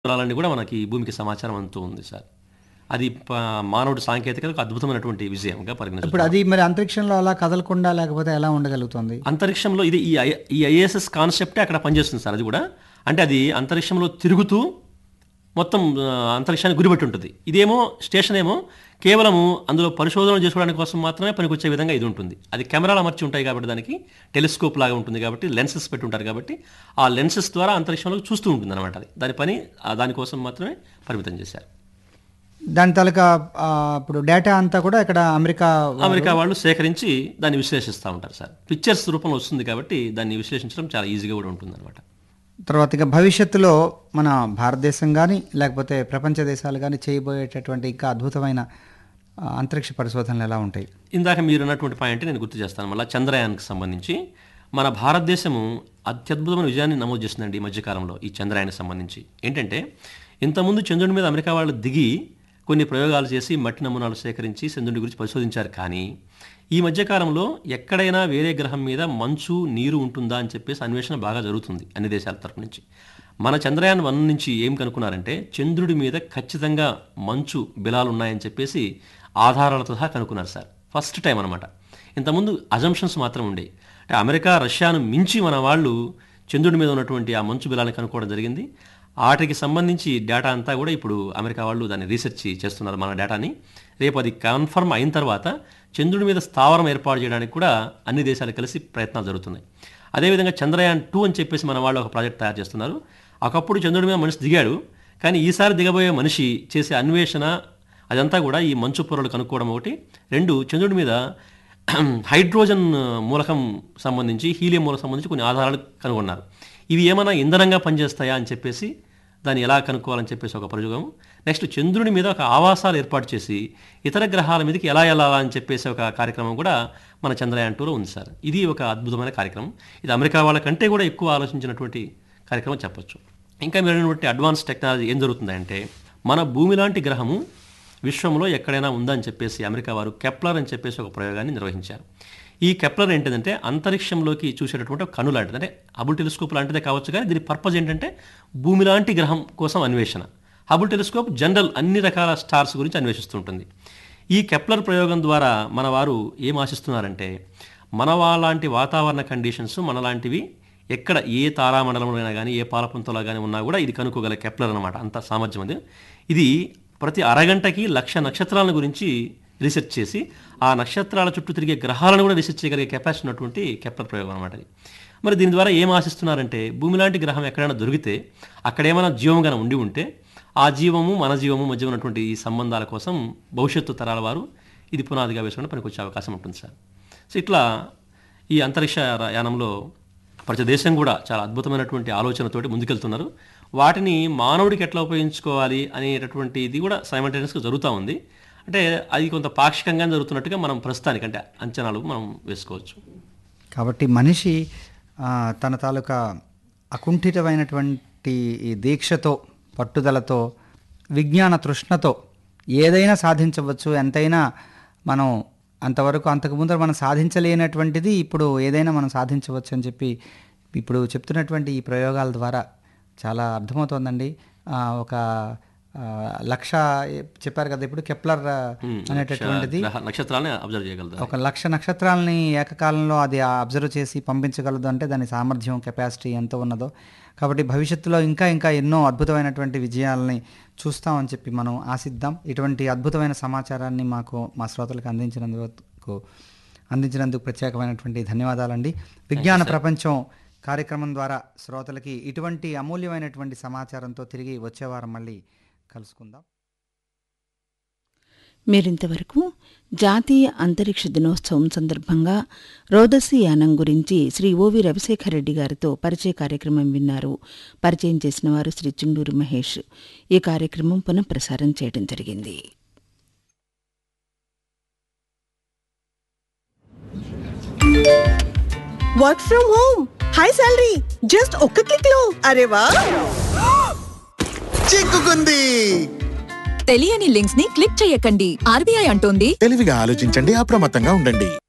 వివరాలన్నీ కూడా మనకి భూమికి సమాచారం అందుతూ ఉంది సార్ అది ప- మానవుడి సాంకేతికతకు అద్భుతమైనటువంటి విజయంగా పరిగణించారు ఇప్పుడు అది మరి అంతరిక్షంలో అలా కదలకుండా లేకపోతే ఎలా ఉండగలుగుతుంది అంతరిక్షంలో ఇది ఈ ఐ- ఈ ఐఏఎస్ఎస్ కాన్సెప్టే అక్కడ పనిచేస్తుంది సార్ అది కూడా అంటే అది అంతరిక్షంలో తిరుగుతూ మొత్తం ఆ, అంతరిక్షానికి గురిపెట్టి ఉంటుంది ఇదేమో స్టేషన్ ఏమో కేవలము అందులో పరిశోధనలు చేసుకోవడానికి కోసం మాత్రమే పనికొచ్చే విధంగా ఇది ఉంటుంది అది కెమెరాలు అమర్చి ఉంటాయి కాబట్టి దానికి టెలిస్కోప్ లాగా ఉంటుంది కాబట్టి లెన్సెస్ పెట్టి ఉంటారు కాబట్టి ఆ లెన్సెస్ ద్వారా అంతరిక్షంలో చూస్తూ ఉంటుంది అనమాట అది దాని పని ఆ దానికోసం మాత్రమే పరిమితం చేశారు దాని తాలూకా ఆ, ఇప్పుడు డేటా అంతా కూడా ఇక్కడ అమెరికా అమెరికా వాళ్ళు సేకరించి దాన్ని విశ్లేషిస్తూ ఉంటారు సార్ పిక్చర్స్ రూపంలో వస్తుంది కాబట్టి దాన్ని విశ్లేషించడం చాలా ఈజీగా కూడా ఉంటుంది అనమాట తర్వాత ఇక భవిష్యత్తులో మన భారతదేశం కానీ లేకపోతే ప్రపంచ దేశాలు కానీ చేయబోయేటటువంటి ఇంకా అద్భుతమైన ఆ, అంతరిక్ష పరిశోధనలు ఎలా ఉంటాయి ఇందాక మీరు అన్నటువంటి పాయింట్ నేను గుర్తు చేస్తాను మళ్ళీ చంద్రయాన్కి సంబంధించి మన భారతదేశము అత్యద్భుతమైన విజయాన్ని నమోదు చేసిందండి ఈ మధ్యకాలంలో ఈ చంద్రయానికి సంబంధించి ఏంటంటే ఇంతకుముందు చంద్రుడి మీద అమెరికా వాళ్ళు దిగి కొన్ని ప్రయోగాలు చేసి మట్టి నమూనాలు సేకరించి చంద్రుడి గురించి పరిశోధించారు కానీ ఈ మధ్యకాలంలో ఎక్కడైనా వేరే గ్రహం మీద మంచు నీరు ఉంటుందా అని చెప్పేసి అన్వేషణ బాగా జరుగుతుంది అన్ని దేశాల తరపు నుంచి మన చంద్రయాన్ వన్ నుంచి ఏం కనుక్కున్నారంటే చంద్రుడి మీద ఖచ్చితంగా మంచు బిలాలు ఉన్నాయని చెప్పేసి ఆధారాలతో సహా కనుక్కున్నారు సార్ ఫస్ట్ టైం అనమాట ఇంతకుముందు అజంప్షన్స్ మాత్రం ఉండేవి అంటే అమెరికా రష్యాను మించి మన వాళ్ళు చంద్రుడి మీద ఉన్నటువంటి ఆ మంచు బిలాలను కనుక్కోవడం జరిగింది వాటికి సంబంధించి డేటా అంతా కూడా ఇప్పుడు అమెరికా వాళ్ళు దాన్ని రీసెర్చ్ చేస్తున్నారు మన డేటాని రేపు అది కన్ఫర్మ్ అయిన తర్వాత చంద్రుడి మీద స్థావరం ఏర్పాటు చేయడానికి కూడా అన్ని దేశాలు కలిసి ప్రయత్నాలు జరుగుతున్నాయి అదేవిధంగా చంద్రయాన్ టూ అని చెప్పేసి మన వాళ్ళు ఒక ప్రాజెక్ట్ తయారు చేస్తున్నారు ఒకప్పుడు చంద్రుడి మీద మనిషి దిగాడు కానీ ఈసారి దిగబోయే మనిషి చేసే అన్వేషణ అదంతా కూడా ఈ మంచు పొరలు కనుక్కోవడం ఒకటి రెండు చంద్రుడి మీద హైడ్రోజన్ మూలకం సంబంధించి హీలియం మూలకం సంబంధించి కొన్ని ఆధారాలు కనుగొన్నారు ఇవి ఏమైనా ఇంధనంగా పనిచేస్తాయా అని చెప్పేసి దాన్ని ఎలా కనుక్కోవాలని చెప్పేసి ఒక ప్రయోగం నెక్స్ట్ చంద్రుడి మీద ఒక ఆవాసాలు ఏర్పాటు చేసి ఇతర గ్రహాల మీదకి ఎలా వెళ్ళాలా అని చెప్పేసి ఒక కార్యక్రమం కూడా మన చంద్రయాన్ టూలో ఉంది సార్ ఇది ఒక అద్భుతమైన కార్యక్రమం ఇది అమెరికా వాళ్ళ కంటే కూడా ఎక్కువ ఆలోచించినటువంటి కార్యక్రమం చెప్పొచ్చు ఇంకా మీరైనటువంటి అడ్వాన్స్ టెక్నాలజీ ఏం జరుగుతుందంటే మన భూమి లాంటి గ్రహము విశ్వంలో ఎక్కడైనా ఉందని చెప్పేసి అమెరికా వారు కెప్లర్ అని చెప్పేసి ఒక ప్రయోగాన్ని నిర్వహించారు ఈ కెప్లర్ ఏంటిదంటే అంతరిక్షంలోకి చూసేటటువంటి ఒక కను లాంటిది అంటే హబుల్ టెలిస్కోప్ లాంటిదే కావచ్చు కానీ దీని పర్పస్ ఏంటంటే భూమి లాంటి గ్రహం కోసం అన్వేషణ హబుల్ టెలిస్కోప్ జనరల్ అన్ని రకాల స్టార్స్ గురించి అన్వేషిస్తుంటుంది ఈ కెప్లర్ ప్రయోగం ద్వారా మన వారు ఏం ఆశిస్తున్నారంటే మన వాళ్ళంటి వాతావరణ కండిషన్స్ మనలాంటివి ఎక్కడ ఏ తారామండలంలో అయినా కానీ ఏ పాలపుంతలో కానీ ఉన్నా కూడా ఇది కనుక్కోగల కెప్లర్ అనమాట అంత సామర్థ్యం అది ఇది ప్రతి అరగంటకి లక్ష నక్షత్రాల గురించి రీసెర్చ్ చేసి ఆ నక్షత్రాల చుట్టూ తిరిగే గ్రహాలను కూడా రీసెర్చ్ చేయగలిగే కెపాసిటీ ఉన్నటువంటి కెప్లర్ ప్రయోగం అనమాట ఇది మరి దీని ద్వారా ఏం ఆశిస్తున్నారంటే భూమి లాంటి గ్రహం ఎక్కడైనా దొరికితే అక్కడ ఏమైనా జీవం కనుక ఉండి ఉంటే ఆ జీవము మన జీవము మధ్య ఉన్నటువంటి ఈ సంబంధాల కోసం భవిష్యత్తు తరాల వారు ఇది పునాదిగా వేసుకుని పనికొచ్చే అవకాశం ఉంటుంది సార్ సో ఇట్లా ఈ అంతరిక్ష ర- యానంలో ప్రతి దేశం కూడా చాలా అద్భుతమైనటువంటి ఆలోచనతోటి ముందుకెళ్తున్నారు వాటిని మానవుడికి ఎట్లా ఉపయోగించుకోవాలి అనేటటువంటి ఇది కూడా సైమల్టేనియస్గా జరుగుతూ ఉంది అంటే అది కొంత పాక్షికంగా జరుగుతున్నట్టుగా మనం ప్రస్తుతానికి అంటే అంచనాలు మనం వేసుకోవచ్చు కాబట్టి మనిషి ఆ, తన తాలూకా అకుంఠితమైనటువంటి ఈ దీక్షతో పట్టుదలతో విజ్ఞాన తృష్ణతో ఏదైనా సాధించవచ్చు ఎంతైనా మనం అంతవరకు అంతకు ముందర మనం సాధించలేనటువంటిది ఇప్పుడు ఏదైనా మనం సాధించవచ్చు అని చెప్పి ఇప్పుడు చెప్తున్నటువంటి ఈ ప్రయోగాల ద్వారా చాలా అర్థమవుతోందండి ఆ, ఒక ఆ, లక్ష చెప్పారు కదా ఇప్పుడు కెప్లర్ అనేటటువంటిది గ్రహ- నక్షత్రాలని అబ్జర్వ్ చేయగలుగుతారు ఒక లక్ష నక్షత్రాలని ఏకకాలంలో అది అబ్జర్వ్ చేసి పంపించగలదు అంటే దాని సామర్థ్యం కెపాసిటీ ఎంత ఉన్నదో కాబట్టి భవిష్యత్తులో ఇంకా ఇంకా ఎన్నో అద్భుతమైనటువంటి విజయాలని చూస్తామని చెప్పి మనం ఆశిద్దాం ఇటువంటి అద్భుతమైన సమాచారాన్ని మాకు మా శ్రోతలకు అందించినందుకు అందించినందుకు ప్రత్యేకమైనటువంటి ధన్యవాదాలండి విజ్ఞాన ప్రపంచం కార్యక్రమం ద్వారా శ్రోతలకి ఇటువంటి అమూల్యమైనటువంటి సమాచారంతో తిరిగి వచ్చే వారం మళ్ళీ కలుసుకుందాం మీరింతవరకు జాతీయ అంతరిక్ష దినోత్సవం సందర్భంగా రోదసి యానం గురించి శ్రీ ఓవి రవిశేఖర్ రెడ్డి గారితో పరిచయ కార్యక్రమం విన్నారు పరిచయం చేసిన వారు శ్రీ చుండూరు మహేష్ ఈ కార్యక్రమం పునఃప్రసారం చేయడం జరిగింది work from home high salary just ఒక్క క్లిక్ లో అరే వా చిక్కుకుంది తెలియని లింక్స్ ని క్లిక్ చేయకండి ఆర్బీఐ అంటోంది తెలివిగా ఆలోచించండి అప్రమత్తంగా ఉండండి